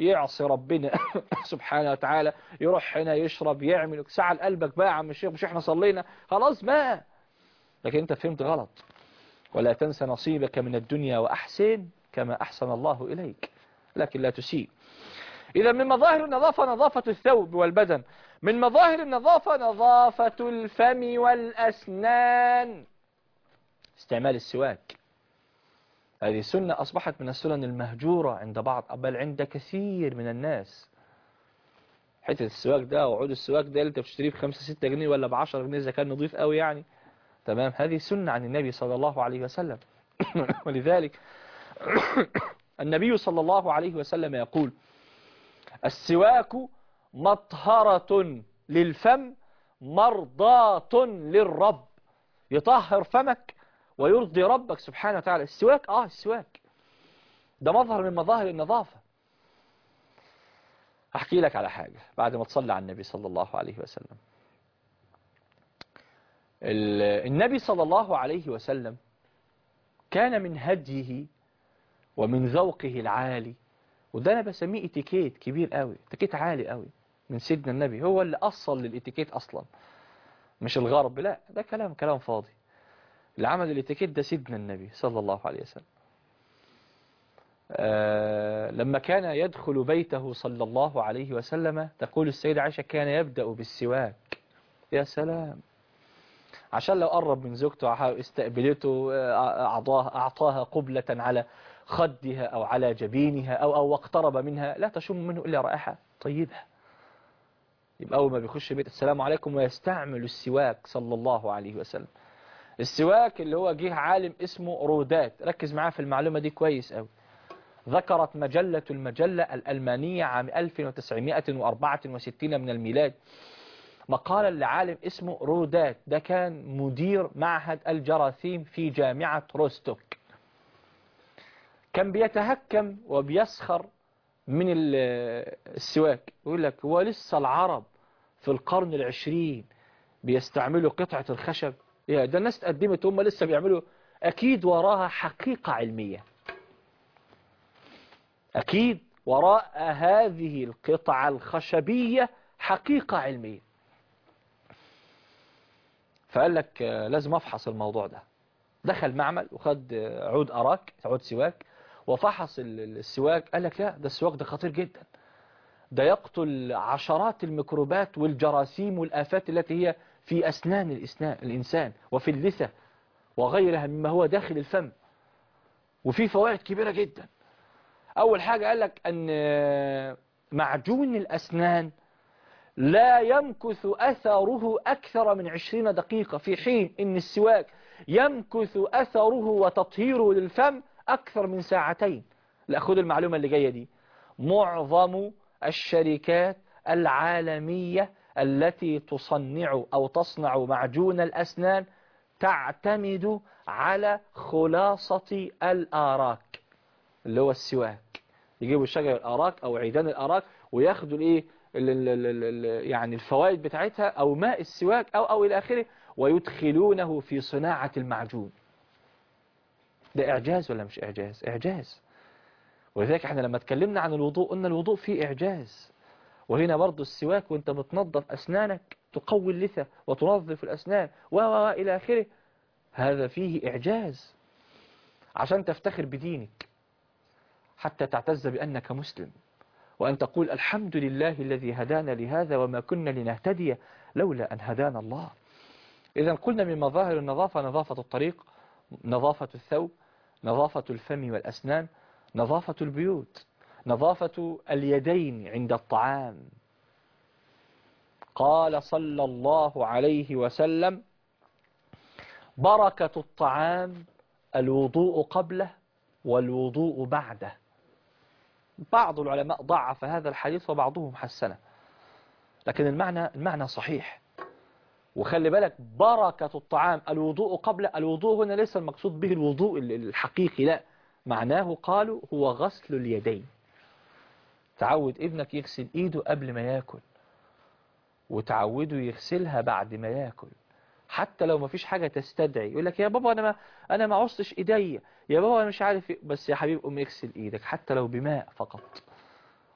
A: يعصي ربنا سبحانه وتعالى يروح هنا يشرب يعمل ساعة قلبك بقى يا عم الشيخ مش احنا صلينا خلاص بقى لكن انت فهمت غلط ولا تنسى نصيبك من الدنيا وأحسن كما أحسن الله إليك لكن لا تسيء إذا من مظاهر النظافة نظافة الثوب والبدن من مظاهر النظافة نظافة الفم والأسنان استعمال السواك هذه سنة أصبحت من السنن المهجورة عند بعض بل عند كثير من الناس حتة السواك ده وعود السواك ده اللي انت بتشتريه بخمسة ستة جنيه ولا بعشرة جنيه إذا كان نظيف قوي يعني تمام هذه سنة عن النبي صلى الله عليه وسلم ولذلك النبي صلى الله عليه وسلم يقول السواك مطهرة للفم مرضاة للرب يطهر فمك ويرضي ربك سبحانه وتعالى السواك اه السواك ده مظهر من مظاهر النظافة احكي لك على حاجة بعد ما تصلي على النبي صلى الله عليه وسلم النبي صلى الله عليه وسلم كان من هديه ومن ذوقه العالي وده انا بسميه اتيكيت كبير قوي اتيكيت عالي قوي من سيدنا النبي هو اللي اصل للاتيكيت اصلا مش الغرب لا ده كلام كلام فاضي اللي عمل الاتيكيت ده سيدنا النبي صلى الله عليه وسلم آه لما كان يدخل بيته صلى الله عليه وسلم تقول السيدة عائشة كان يبدأ بالسواك يا سلام عشان لو قرب من زوجته استقبلته أعطاها, أعطاها قبلة على خدها أو على جبينها أو, أو اقترب منها لا تشم منه إلا رائحة طيبة يبقى أول ما بيخش بيت السلام عليكم ويستعمل السواك صلى الله عليه وسلم السواك اللي هو جه عالم اسمه رودات ركز معاه في المعلومة دي كويس قوي ذكرت مجلة المجلة الألمانية عام 1964 من الميلاد مقالا لعالم اسمه رودات ده كان مدير معهد الجراثيم في جامعة روستوك كان بيتهكم وبيسخر من السواك يقول لك هو لسه العرب في القرن العشرين بيستعملوا قطعة الخشب يا ده الناس تقدمت هم لسه بيعملوا أكيد وراها حقيقة علمية أكيد وراء هذه القطعة الخشبية حقيقة علمية فقال لك لازم أفحص الموضوع ده دخل معمل وخد عود أراك عود سواك وفحص السواك قال لك لا ده السواك ده خطير جدا ده يقتل عشرات الميكروبات والجراثيم والآفات التي هي في أسنان الإنسان وفي اللثة وغيرها مما هو داخل الفم وفي فوائد كبيرة جدا أول حاجة قال لك أن معجون الأسنان لا يمكث أثره أكثر من عشرين دقيقة في حين أن السواك يمكث أثره وتطهيره للفم أكثر من ساعتين لا خد المعلومة اللي جاية دي معظم الشركات العالمية التي تصنع أو تصنع معجون الأسنان تعتمد على خلاصة الآراك اللي هو السواك يجيبوا شجر الآراك أو عيدان الآراك وياخدوا الايه يعني الفوائد بتاعتها أو ماء السواك أو أو إلى آخره ويدخلونه في صناعة المعجون ده إعجاز ولا مش إعجاز إعجاز ولذلك احنا لما اتكلمنا عن الوضوء قلنا الوضوء فيه إعجاز وهنا برضو السواك وانت بتنظف أسنانك تقوي اللثة وتنظف الأسنان و إلى آخره هذا فيه إعجاز عشان تفتخر بدينك حتى تعتز بأنك مسلم وأن تقول الحمد لله الذي هدانا لهذا وما كنا لنهتدي لولا أن هدانا الله إذا قلنا من مظاهر النظافة نظافة الطريق نظافة الثوب نظافة الفم والأسنان نظافة البيوت نظافة اليدين عند الطعام قال صلى الله عليه وسلم بركة الطعام الوضوء قبله والوضوء بعده بعض العلماء ضعف هذا الحديث وبعضهم حسنه لكن المعنى المعنى صحيح وخلي بالك بركة الطعام الوضوء قبل الوضوء هنا ليس المقصود به الوضوء الحقيقي لا معناه قالوا هو غسل اليدين تعود ابنك يغسل ايده قبل ما ياكل وتعوده يغسلها بعد ما ياكل حتى لو ما فيش حاجة تستدعي يقول لك يا بابا انا ما انا ما عصتش ايديا يا بابا انا مش عارف إيه. بس يا حبيب ام اغسل ايدك حتى لو بماء فقط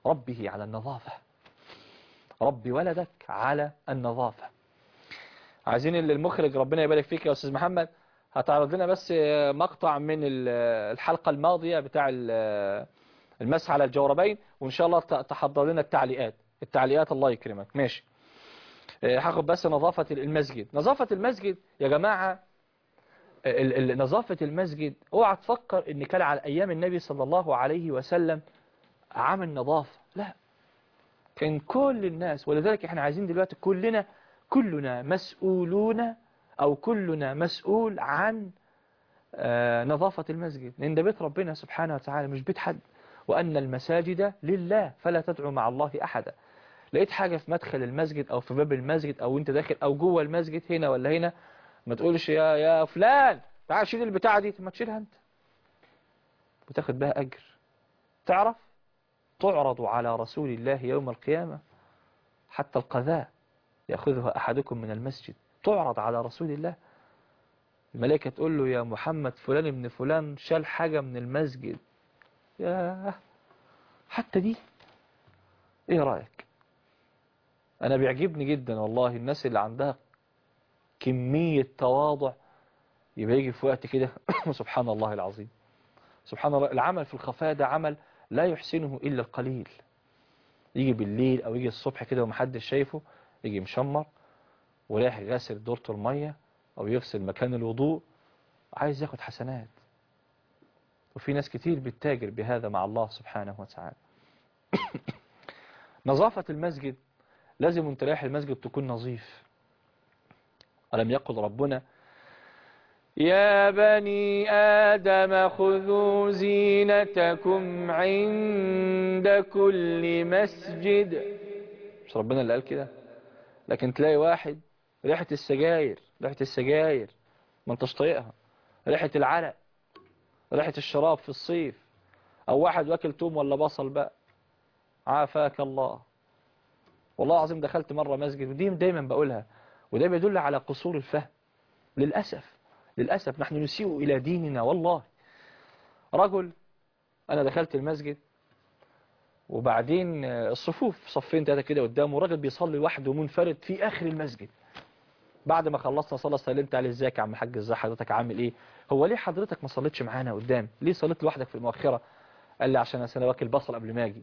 A: ربه على النظافة ربي ولدك على النظافة عايزين اللي المخرج ربنا يبارك فيك يا أستاذ محمد هتعرض لنا بس مقطع من ال- الحلقة الماضية بتاع ال- المسح على الجوربين وإن شاء الله ت- تحضر لنا التعليقات التعليقات الله يكرمك ماشي آه، هاخد بس نظافة المسجد نظافة المسجد يا جماعة ال- ال- نظافة المسجد اوعى تفكر ان كان على ايام النبي صلى الله عليه وسلم عمل نظافة لا كان كل الناس ولذلك احنا عايزين دلوقتي كلنا كلنا مسؤولون او كلنا مسؤول عن آه، نظافة المسجد لان ده بيت ربنا سبحانه وتعالى مش بيت حد وان المساجد لله فلا تدعو مع الله احدا لقيت حاجة في مدخل المسجد او في باب المسجد او انت داخل او جوه المسجد هنا ولا هنا ما تقولش يا يا فلان تعال شيل البتاعة دي ما تشيلها انت وتاخد بها اجر تعرف تعرض على رسول الله يوم القيامة حتى القذاء يأخذها أحدكم من المسجد تعرض على رسول الله الملائكة تقول له يا محمد فلان ابن فلان شال حاجة من المسجد يا حتى دي ايه رأيك انا بيعجبني جدا والله الناس اللي عندها كمية تواضع يبقى يجي في وقت كده سبحان الله العظيم سبحان الله العمل في الخفاء ده عمل لا يحسنه إلا القليل يجي بالليل أو يجي الصبح كده ومحدش شايفه يجي مشمر ورايح غاسل دورة المية أو يغسل مكان الوضوء عايز ياخد حسنات وفي ناس كتير بتتاجر بهذا مع الله سبحانه وتعالى نظافة المسجد لازم وانت رايح المسجد تكون نظيف ألم يقل ربنا يا بني آدم خذوا زينتكم عند كل مسجد مش ربنا اللي قال كده لكن تلاقي واحد ريحة السجاير ريحة السجاير ما انتش طايقها ريحة العرق ريحة الشراب في الصيف او واحد واكل توم ولا بصل بقى عافاك الله والله العظيم دخلت مرة مسجد ودي دايما بقولها وده بيدل على قصور الفهم للأسف للأسف نحن نسيء إلى ديننا والله رجل أنا دخلت المسجد وبعدين الصفوف صفين ثلاثة كده قدامه راجل بيصلي لوحده منفرد في آخر المسجد بعد ما خلصنا صلاة سلمت عليه ازيك يا عم حاج ازاي حضرتك عامل ايه هو ليه حضرتك ما صليتش معانا قدام ليه صليت لوحدك في المؤخرة قال لي عشان انا واكل بصل قبل ما اجي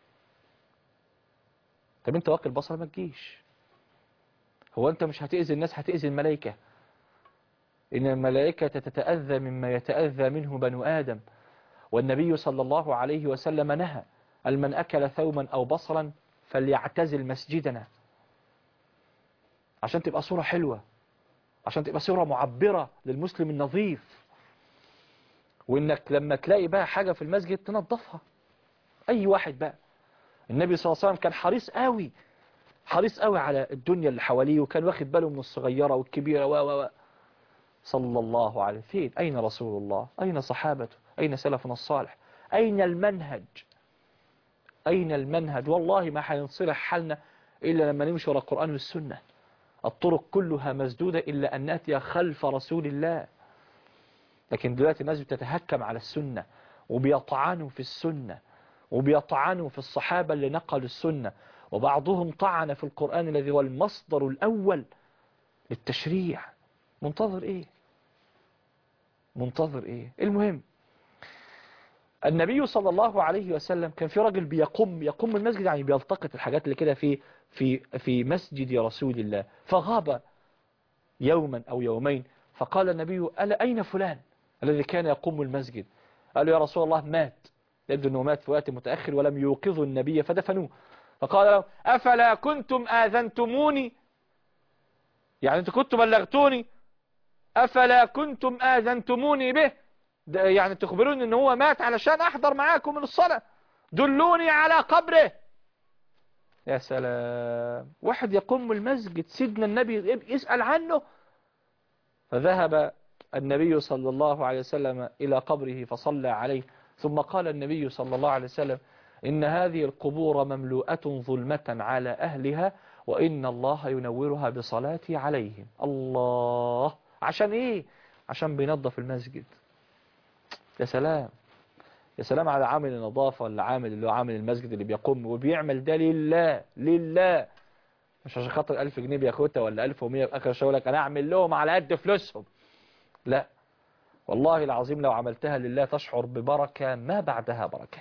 A: طب انت واكل بصل ما تجيش هو انت مش هتأذي الناس هتأذي الملائكة إن الملائكة تتأذى مما يتأذى منه بنو آدم والنبي صلى الله عليه وسلم نهى المن أكل ثوما أو بصلا فليعتزل مسجدنا عشان تبقى صورة حلوة عشان تبقى صورة معبرة للمسلم النظيف وإنك لما تلاقي بقى حاجة في المسجد تنظفها أي واحد بقى النبي صلى الله عليه وسلم كان حريص قوي حريص قوي على الدنيا اللي حواليه وكان واخد باله من الصغيرة والكبيرة و و و صلى الله عليه فين أين رسول الله أين صحابته أين سلفنا الصالح أين المنهج أين المنهج والله ما حينصلح حالنا إلا لما نمشي ورا القرآن والسنة الطرق كلها مسدودة إلا أن نأتي خلف رسول الله لكن دلوقتي الناس بتتهكم على السنة وبيطعنوا في السنة وبيطعنوا في الصحابة اللي نقلوا السنة وبعضهم طعن في القرآن الذي هو المصدر الأول للتشريع منتظر ايه منتظر ايه المهم النبي صلى الله عليه وسلم كان في راجل بيقوم يقوم المسجد يعني بيلتقط الحاجات اللي كده في في في مسجد رسول الله فغاب يوما او يومين فقال النبي ألا أين فلان الذي كان يقوم المسجد قال يا رسول الله مات يبدو أنه مات في وقت متأخر ولم يوقظوا النبي فدفنوه فقال له أفلا كنتم آذنتموني يعني أنتم كنتم بلغتوني أفلا كنتم آذنتموني به يعني تخبروني أنه هو مات علشان أحضر معاكم من الصلاة دلوني على قبره يا سلام واحد يقوم المسجد سيدنا النبي يسأل عنه فذهب النبي صلى الله عليه وسلم إلى قبره فصلى عليه ثم قال النبي صلى الله عليه وسلم إن هذه القبور مملوءة ظلمة على أهلها وإن الله ينورها بصلاتي عليهم الله عشان إيه عشان بينظف المسجد يا سلام يا سلام على عامل النظافة ولا عامل اللي هو عامل المسجد اللي بيقوم وبيعمل ده لله لله مش عشان خاطر 1000 جنيه بياخدها ولا 1100 في اخر الشهر لك انا اعمل لهم على قد فلوسهم لا والله العظيم لو عملتها لله تشعر ببركة ما بعدها بركة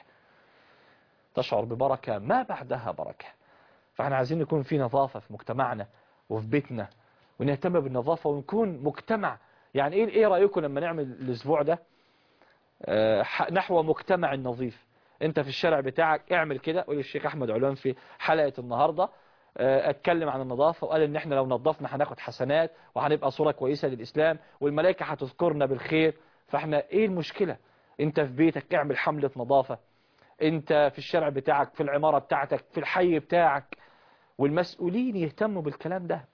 A: تشعر ببركة ما بعدها بركة فاحنا عايزين يكون في نظافة في مجتمعنا وفي بيتنا ونهتم بالنظافة ونكون مجتمع يعني ايه ايه رأيكم لما نعمل الاسبوع ده آه، ح- نحو مجتمع نظيف انت في الشارع بتاعك اعمل كده قول الشيخ احمد علوان في حلقة النهاردة آه، اتكلم عن النظافة وقال ان احنا لو نظفنا هناخد حسنات وهنبقى صورة كويسة للاسلام والملائكة هتذكرنا بالخير فاحنا ايه المشكلة انت في بيتك اعمل حملة نظافة انت في الشارع بتاعك في العمارة بتاعتك في الحي بتاعك والمسؤولين يهتموا بالكلام ده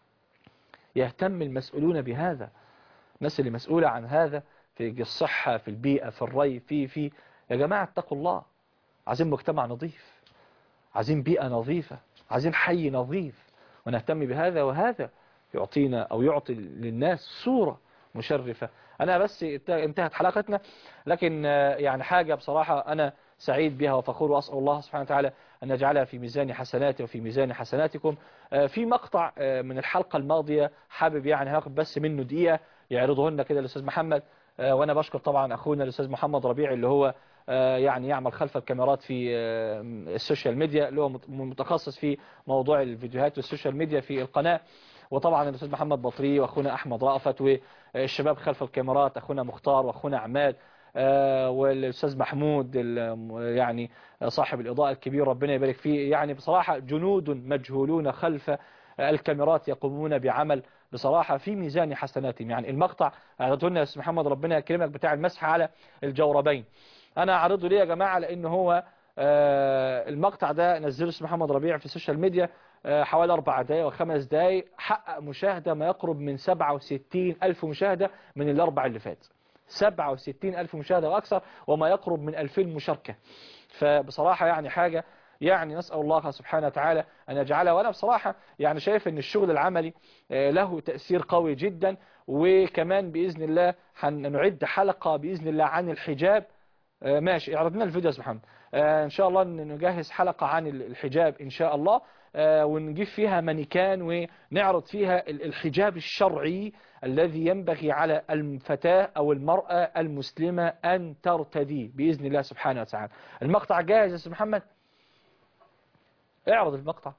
A: يهتم المسؤولون بهذا الناس اللي مسؤولة عن هذا في الصحة في البيئة في الري في في يا جماعة اتقوا الله عايزين مجتمع نظيف عايزين بيئة نظيفة عايزين حي نظيف ونهتم بهذا وهذا يعطينا أو يعطي للناس صورة مشرفة أنا بس انتهت حلقتنا لكن آه، يعني حاجة بصراحة أنا سعيد بها وفخور وأسأل الله سبحانه وتعالى أن يجعلها في ميزان حسناتي وفي ميزان حسناتكم آه، في مقطع آه، من الحلقة الماضية حابب يعني هاخد بس منه دقيقة يعرضه لنا كده الأستاذ محمد آه، وأنا بشكر طبعا أخونا الأستاذ محمد ربيع اللي هو آه، يعني يعمل خلف الكاميرات في آه، السوشيال ميديا اللي هو مت- متخصص في موضوع الفيديوهات والسوشيال ميديا في القناة وطبعا الأستاذ محمد بطري وأخونا أحمد رأفت والشباب خلف الكاميرات أخونا مختار وأخونا عماد آه، والأستاذ محمود ال- يعني صاحب الإضاءة الكبير ربنا يبارك فيه يعني بصراحة جنود مجهولون خلف الكاميرات يقومون بعمل بصراحة في ميزان حسناتهم يعني المقطع أعرضه لنا يا أستاذ محمد ربنا يكرمك بتاع المسح على الجوربين أنا أعرضه ليه يا جماعة لأن هو آه، المقطع ده نزله أستاذ محمد ربيع في السوشيال ميديا آه، حوالي أربع دقايق وخمس دقايق حقق مشاهدة ما يقرب من 67 ألف مشاهدة من الأربع اللي فات 67 ألف مشاهدة وأكثر وما يقرب من 2000 مشاركة فبصراحة يعني حاجة يعني نسأل الله سبحانه وتعالى أن يجعلها وأنا بصراحة يعني شايف أن الشغل العملي آه، له تأثير قوي جدا وكمان بإذن الله هنعد حلقة بإذن الله عن الحجاب آه، ماشي اعرض لنا الفيديو يا أستاذ محمد آه، إن شاء الله ن- نجهز حلقة عن ال- الحجاب إن شاء الله آه، ونجيب فيها مانيكان ونعرض فيها ال- الحجاب الشرعي الذي ينبغي على الفتاة أو المرأة المسلمة أن ترتديه بإذن الله سبحانه وتعالى المقطع جاهز يا أستاذ محمد اعرض المقطع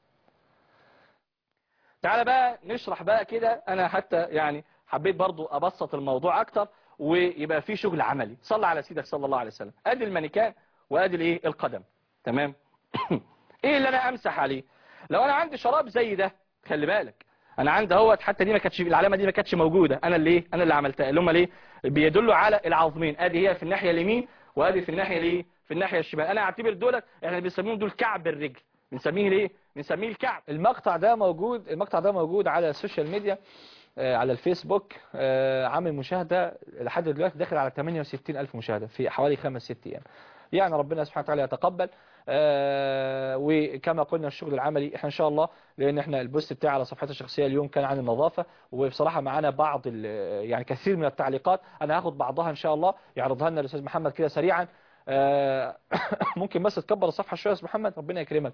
A: تعالى بقى نشرح بقى كده انا حتى يعني حبيت برضو ابسط الموضوع اكتر ويبقى في شغل عملي صلى على سيدك صلى الله عليه وسلم ادي المانيكان وادي الايه القدم تمام ايه اللي انا امسح عليه لو انا عندي شراب زي ده خلي بالك انا عندي اهوت حتى دي ما كانتش العلامه دي ما كانتش موجوده انا اللي ايه انا اللي عملتها اللي هم ليه بيدلوا على العظمين ادي هي في الناحيه اليمين وادي في الناحيه الايه في الناحيه الشمال انا اعتبر دولت احنا بنسميهم دول كعب الرجل بنسميه ليه بنسميه الكعب المقطع ده موجود المقطع ده موجود على السوشيال ميديا آه، على الفيسبوك آه، عامل مشاهدة لحد دلوقتي داخل على 68 ألف مشاهدة في حوالي خمس ست أيام يعني ربنا سبحانه وتعالى يتقبل آه، وكما قلنا الشغل العملي احنا ان شاء الله لان احنا البوست بتاعي على صفحتي الشخصيه اليوم كان عن النظافه وبصراحه معانا بعض ال- يعني كثير من التعليقات انا هاخد بعضها ان شاء الله يعرضها لنا الاستاذ محمد كده سريعا آه، ممكن بس تكبر الصفحه شويه يا استاذ محمد ربنا يكرمك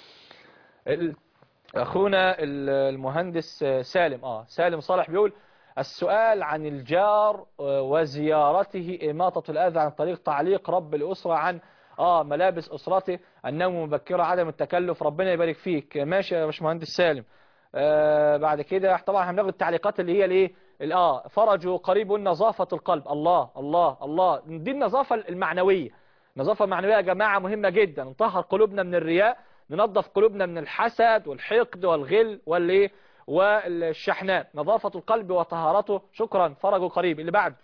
A: ال- اخونا ال- المهندس سالم اه سالم صالح بيقول السؤال عن الجار وزيارته إماطة الأذى عن طريق تعليق رب الأسرة عن اه ملابس أسرته النوم مبكرة عدم التكلف ربنا يبارك فيك ماشي يا باشمهندس سالم آه بعد كده طبعا هناخد التعليقات اللي هي الايه ال- اه فرجوا قريب نظافة القلب الله الله الله دي النظافة المعنوية النظافة المعنوية يا جماعة مهمة جدا نطهر قلوبنا من الرياء ننظف قلوبنا من الحسد والحقد والغل والايه والشحناء نظافة القلب وطهارته شكرا فرجوا قريب اللي بعد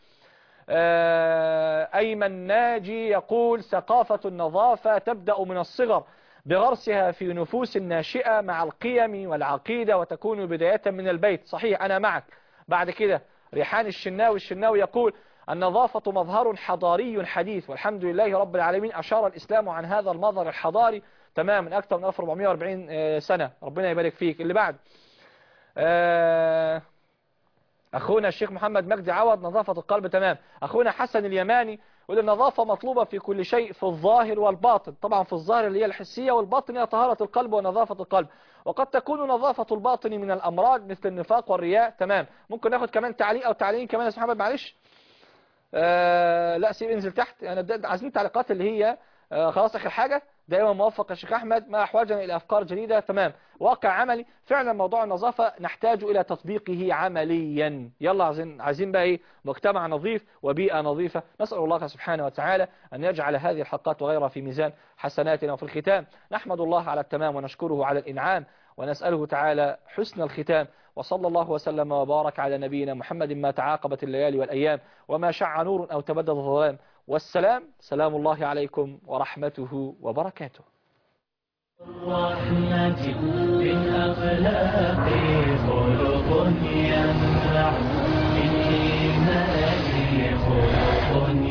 A: آه، أيمن ناجي يقول ثقافة النظافة تبدأ من الصغر بغرسها في نفوس الناشئة مع القيم والعقيدة وتكون بداية من البيت صحيح أنا معك بعد كده ريحان الشناوي الشناوي يقول النظافة مظهر حضاري حديث والحمد لله رب العالمين أشار الإسلام عن هذا المظهر الحضاري تماما أكثر من 1440 آه، سنة ربنا يبارك فيك اللي بعد آه، أخونا الشيخ محمد مجدي عوض نظافة القلب تمام أخونا حسن اليماني يقول النظافة مطلوبة في كل شيء في الظاهر والباطن طبعا في الظاهر اللي هي الحسية والباطن هي طهارة القلب ونظافة القلب وقد تكون نظافة الباطن من الأمراض مثل النفاق والرياء تمام ممكن ناخد كمان تعليق أو تعليقين كمان يا أستاذ محمد معلش آه لا سيب انزل تحت انا بدأت عايزين التعليقات اللي هي آه خلاص اخر حاجة دائما موفق يا شيخ احمد ما احوجنا الى افكار جديدة تمام واقع عملي فعلا موضوع النظافة نحتاج الى تطبيقه عمليا يلا عايزين عايزين بقى ايه مجتمع نظيف وبيئة نظيفة نسأل الله سبحانه وتعالى ان يجعل هذه الحلقات وغيرها في ميزان حسناتنا وفي الختام نحمد الله على التمام ونشكره على الانعام ونسأله تعالى حسن الختام وصلى الله وسلم وبارك على نبينا محمد ما تعاقبت الليالي والأيام وما شع نور أو تبدد الظلام والسلام سلام الله عليكم ورحمته وبركاته
E: الرحمة بالأخلاق خلق ينفع بالإيمان خلق